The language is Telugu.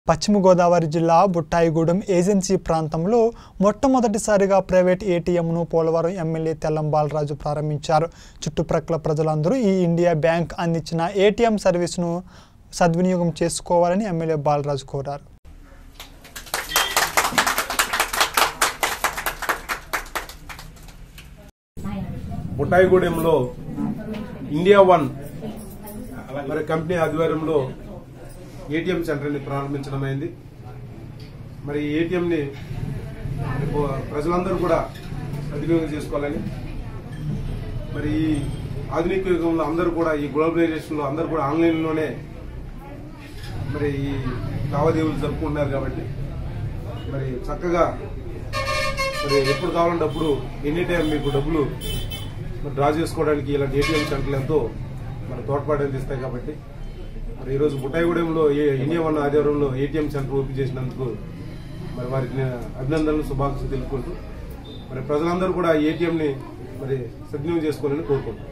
పశ్చిమ గోదావరి జిల్లా బుట్టాయిగూడెం ఏజెన్సీ ప్రాంతంలో మొట్టమొదటిసారిగా ప్రైవేట్ ఏటీఎంను పోలవరం ఎమ్మెల్యే తెల్లం బాలరాజు ప్రారంభించారు చుట్టుప్రక్కల ప్రజలందరూ ఈ ఇండియా బ్యాంక్ అందించిన ఏటీఎం సర్వీసును సద్వినియోగం చేసుకోవాలని ఎమ్మెల్యే బాలరాజు కోరారు బుట్టాయిగూడెంలో ఇండియా వన్ మరి కంపెనీ ఆధ్వర్యంలో ఏటీఎం సెంటర్ని ప్రారంభించడం అయింది మరి ఈ ఏటీఎంని ప్రజలందరూ కూడా సద్వినియోగం చేసుకోవాలని మరి ఈ ఆధునిక యుగంలో అందరూ కూడా ఈ గ్లోబలైజేషన్లో అందరూ కూడా ఆన్లైన్లోనే మరి ఈ లావాదేవీలు జరుపుకుంటున్నారు కాబట్టి మరి చక్కగా మరి ఎప్పుడు కావాలంటే అప్పుడు ఎనీ టైం మీకు డబ్బులు మరి డ్రా చేసుకోవడానికి ఇలాంటి ఏటీఎం సెంటర్లు ఎంతో మరి తోడ్పాటు అందిస్తాయి కాబట్టి మరి ఈరోజు బుట్టాయిగూడెంలో ఏ ఇండియా వన్ ఆధ్వర్యంలో ఏటీఎం సెంటర్ ఓపెన్ చేసినందుకు మరి వారికి నేను అభినందనలు శుభాకాంక్షలు తెలుపుకుంటూ మరి ప్రజలందరూ కూడా ఏటీఎంని మరి సద్వినియోగం చేసుకోవాలని కోరుకుంటున్నాను